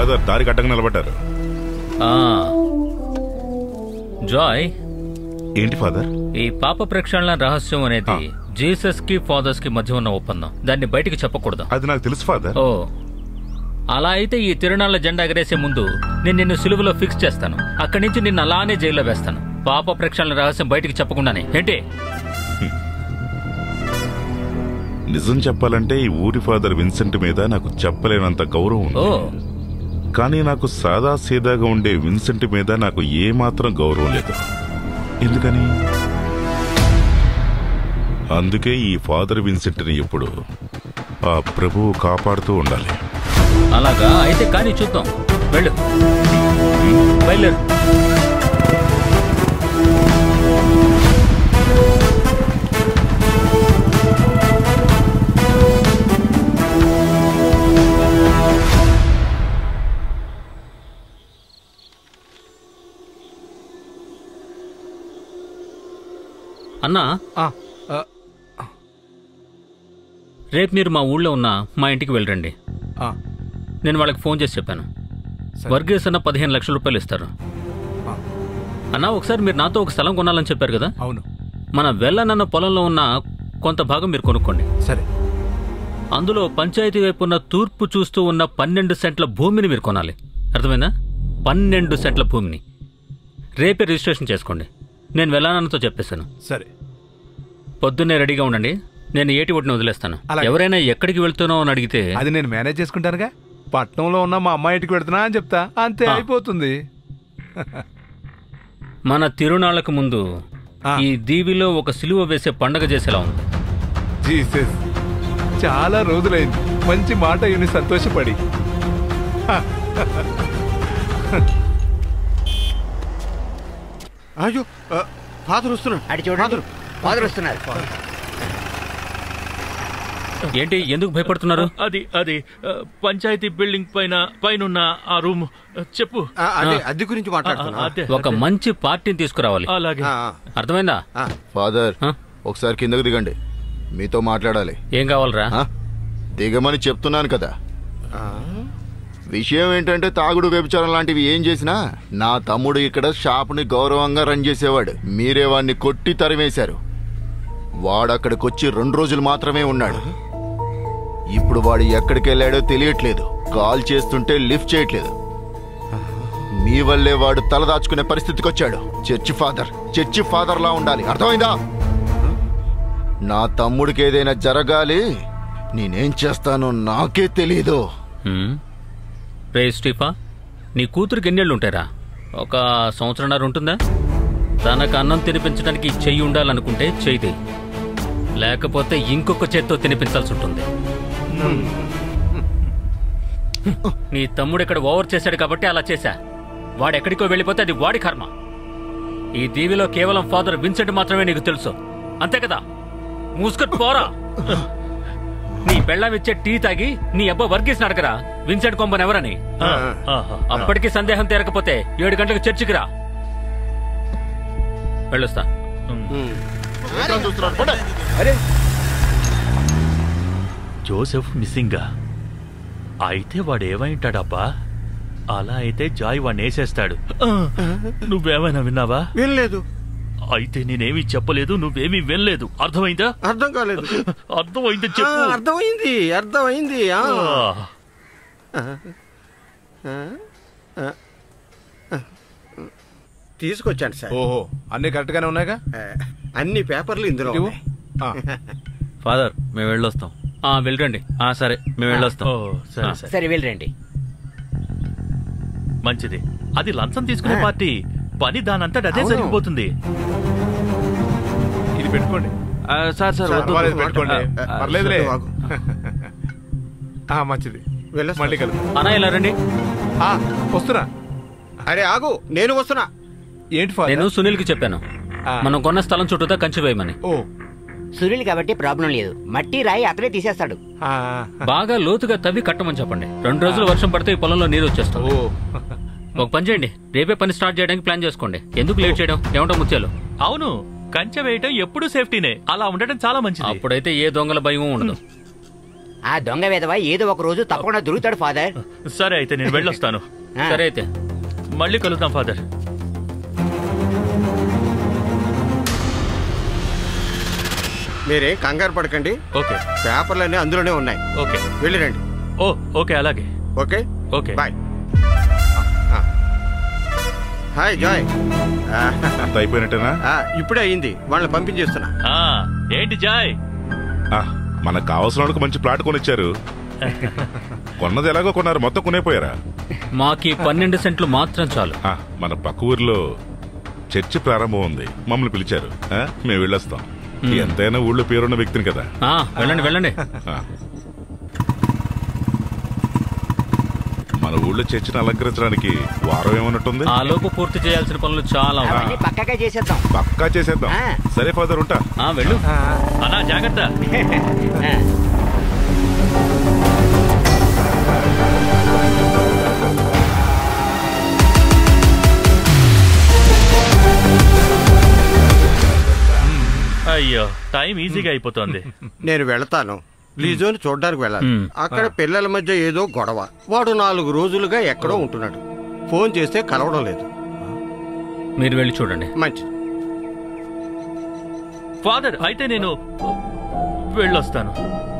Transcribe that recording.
Father దారి కట్టగా నిలబడ్డారు ఆ. జాయ్ ఏంటి ఫాదర్ ఈ పాప ప్రక్షాళన రహస్యం అనేది జీసస్ కి ఫాదర్స్ కి మధ్య ఉన్న ఒప్పందం దాన్ని బయటికి చెప్పకూడదు అది నాకు తెలుసు ఫాదర్ ఓ అలా అయితే ఈ తిరునాళ్ల జెండా ఎగరేసే ముందు నేను నిన్ను సిలువలో ఫిక్స్ చేస్తాను అక్కడి నుంచి నిన్ను అలానే జైల్లో వేస్తాను పాప ప్రక్షాళన రహస్యం బయటికి చెప్పకుండానే ఏంటి నిజం చెప్పాలంటే ఈ ఊరి ఫాదర్ విన్సెంట్ మీద నాకు చెప్పలేనంత గౌరవం ఓ ఉంది కానీ నాకు సాదా సీదాగా ఉండే విన్సెంట్ మీద నాకు ఏమాత్రం గౌరవం లేదు ఎందుకని అందుకే ఈ ఫాదర్ విన్సెంట్ని ఎప్పుడు ఆ ప్రభువు కాపాడుతూ ఉండాలి అలాగా అయితే కానీ చూద్దాం వెళ్ళు బయలుదేరు అన్నా ఆ, ఆ, రేపు మీరు మా ఊళ్ళో ఉన్న మా ఇంటికి వెళ్ళండి ఆ, నేను వాళ్ళకి ఫోన్ చేసి చెప్పాను సరే. వర్గీస్ అన్న పదిహేను లక్షల రూపాయలు ఇస్తారు ఆ. అన్నా ఒకసారి మీరు నాతో ఒక స్థలం కొనాలని చెప్పారు కదా అవును మన వెళ్ళనన్న పొలంలో ఉన్న కొంత భాగం మీరు కొనుక్కోండి సరే అందులో పంచాయతీ వైపు ఉన్న తూర్పు చూస్తూ ఉన్న పన్నెండు సెంట్ల భూమిని మీరు కొనాలి అర్థమైందా పన్నెండు సెంట్ల భూమిని రేపే రిజిస్ట్రేషన్ చేసుకోండి నేను వెళ్ళానన్నతో చెప్పేశాను సరే పొద్దున్నే రెడీగా ఉండండి నేను ఏటి ఒడిని వదిలేస్తాను అలాగే. ఎవరైనా ఎక్కడికి వెళ్తున్నావు అని అడిగితే అది నేను మేనేజ్ చేసుకుంటానుగా పట్నంలో ఉన్న మా అమ్మాయి ఇంటికి పెడుతున్నా అని చెప్తా అంతే ఆ. అయిపోతుంది మన తిరునాళ్లకు ముందు ఆ. ఈ దీవిలో ఒక సిలువ వేసే పండగ చేసేలా ఉంది జీసస్ చాలా రోజులైంది మంచి మాట విని సంతోషపడి అయ్యో ఆ, ఫాదర్ వస్తున్నాడు అడి చూడండి ఫాదర్ వస్తున్నారు ఏంటి ఎందుకు భయపడుతున్నారు అది అది ఆ, పంచాయతీ బిల్డింగ్ పైన పైనున్న ఆ రూమ్ ఆ, చెప్పు ఆ, అదే అద్దె గురించి ఆ, మాట్లాడుతున్నా అదే ఒక మంచి పార్టీని తీసుకురావాలి అలాగే ఆ, అర్థమైందా ఆ, ఫాదర్ ఆ? ఒకసారి కిందకు దిగండి మీతో మాట్లాడాలి ఏం కావాలరా ఆ? దిగమని చెప్తున్నాను కదా ఆ. విషయం ఏంటంటే తాగుడు వ్యభిచారం లాంటివి ఏం చేసినా నా తమ్ముడు ఇక్కడ షాపుని గౌరవంగా రన్ చేసేవాడు మీరే వాడిని కొట్టి తరిమేశారు వాడక్కడికొచ్చి రెండు రోజులు మాత్రమే ఉన్నాడు ఇప్పుడు వాడు ఎక్కడికి వెళ్ళాడో తెలియట్లేదు కాల్ చేస్తుంటే లిఫ్ట్ చేయట్లేదు మీ వల్లే వాడు తలదాచుకునే పరిస్థితికి వచ్చాడు చర్చి ఫాదర్ చర్చి ఫాదర్ లా ఉండాలి అర్థమైందా నా తమ్ముడికి ఏదైనా జరగాలి నేనేం చేస్తానో నాకే తెలీదు హ్మ్. రే స్టీఫా నీ కూతురికి ఎన్నేళ్ళు ఉంటారా ఒక సంవత్సరంన్నర ఉంటుందా తనకు అన్నం తినిపించడానికి చెయ్యి ఉండాలనుకుంటే చెయ్యి లేకపోతే ఇంకొక చేత్తో తినిపించాల్సి ఉంటుంది నీ తమ్ముడు ఇక్కడ ఓవర్ చేశాడు కాబట్టి అలా చేశా వాడు ఎక్కడికో వెళ్ళిపోతే అది వాడి కర్మ ఈ దీవిలో కేవలం ఫాదర్ విన్సెంట్ మాత్రమే నీకు తెలుసు అంతే కదా మూసుకొని పోరా నీ పెళ్ళం ఇచ్చే టీ తాగి నీ అబ్బా వర్గీస్ నడకరా విన్సెంట్ కొంపన్ ఎవరని ఆ, ఆహా. అప్పటికి సందేహం తీరకపోతే ఏడు గంటలకు చర్చికి రా వెళ్ళొస్తా జోసెఫ్ మిస్సింగా అయితే వాడు ఏమైంటాడబ్బా అలా అయితే జాయ్ వాడిని వేసేస్తాడు ఆ, నువ్వేమైనా విన్నావా వినలేదు అయితే నేనేమీ చెప్పలేదు నువ్వేమీ వినలేదు అర్థమైందా అర్థం కాలేదు అర్థమైంది ఆ, చెప్పు అర్థమైంది అర్థమైంది ఆ. ఆ, తీసుకొచ్చాను సార్ ఓహో అన్ని కరెక్ట్ గానే ఉన్నాయిగా ఆ, అన్ని పేపర్లు ఇందులో ఇవ్వు. ఉన్నాయి. ఆ, ఫాదర్ మేము వెళ్ళొస్తాం ఆ, వెళ్ళరండి ఆ సరే మేము వెళ్ళొస్తాం ఓ సరే సరే సరే వెళ్ళండి మంచిది అది లంచం తీసుకునే ఆ. పార్టీ పని దానంతట అదే అవును. జరిగిపోతుంది ఇది పెట్టుకోండి ఆ, సార్ సార్ సార్, వద్దు పర్వాలేదు పెట్టుకోండి ఆ, ఆ, పర్లేదులే సరే, బాగు. ఆ, మంచిది వెళ్ళొస్తా. మళ్ళీ కలుగు అనా ఇలా రండి ఆ, వస్తున్నా అరే ఆగు నేను వస్తున్నా ఏంటి ఫాదర్ నేను సునీల్కి చెప్పాను ఆ. మనం కొన్న స్థలం చుట్టూతా కంచి వేయమని ఓ సునీల్ కాబట్టి ప్రాబ్లం లేదు మట్టి రాయి అతనే తీసేస్తాడు ఆ, బాగా లోతుగా తవ్వి కట్టమని చెప్పండి రెండు రోజులు వర్షం పడితే ఈ పొలంలో నీరు వచ్చేస్తుంది ఓ ఒక పని చేయండి రేపే పని స్టార్ట్ చేయడానికి ప్లాన్ చేసుకోండి ఎందుకు లేట్ చేయడం ఏమంటో ముత్యాలు అవును కంచె వేయటం ఎప్పుడు సేఫ్టీనే అలా ఉండటం చాలా మంచిది అప్పుడైతే ఏ దొంగల భయం ఉండదు ఆ దొంగ విధవ ఏదో ఒక రోజు తప్పకుండా దొరుకుతాడు ఫాదర్ సరే అయితే నేను వెళ్ళొస్తాను ఆ. సరే అయితే మళ్ళీ కలుద్దాం ఫాదర్ మీరేం కంగారు పడకండి ఓకే పేపర్లన్నీ అందులోనే ఉన్నాయి ఓకే వెళ్ళిరండి ఓ ఓకే అలాగే ఓకే ఓకే బాయ్ ఆ. హాయ్ జాయ్ ఆ, అంత అయిపోయినట్టేనా ఆ, ఇప్పుడే అయింది వాళ్ళని పంపించేస్తున్నా ఆ, ఏంటి జాయ్ ఆ, మనకు కావాల్సిన వాళ్ళకి మంచి ప్లాట్ కొనిచ్చారు కొన్నది ఎలాగో కొన్నారు మొత్తం కొనేపోయారా మాకి పన్నెండు సెంట్లు మాత్రం చాలు ఆ, మన పక్క ఊర్లో చర్చి ప్రారంభం ఉంది మమ్మల్ని పిలిచారు ఆ, మేము వెళ్ళొస్తాం ఎంతైనా ఊళ్ళో పేరున్న వ్యక్తిని కదా ఆ, వెళ్ళండి వెళ్ళండి ఆ. మన ఊళ్ళో చర్చిని అలంకరించడానికి వారం ఏమన్నట్టుంది ఆ లోపు పూర్తి చేయాల్సిన పనులు చాలా ఉన్నాయి. అవన్నీ పక్కగా చేసేద్దాం పక్కా చేసేద్దాం ఆ. సరే ఫాదర్ ఉంటా ఆ, వెళ్ళు అన్నా జాగ్రత్త ఆ. అయ్యో టైం ఈజీగా అయిపోతుంది నేను వెళతాను లీజోని చూడడానికి వెళ్ళాలి మ్. అక్కడ పిల్లల మధ్య ఏదో గొడవ వాడు నాలుగు రోజులుగా ఎక్కడో ఉంటున్నాడు ఫోన్ చేస్తే కలవడం లేదు మీరు వెళ్ళి చూడండి మంచిది ఫాదర్ అయితే నేను వెళ్ళొస్తాను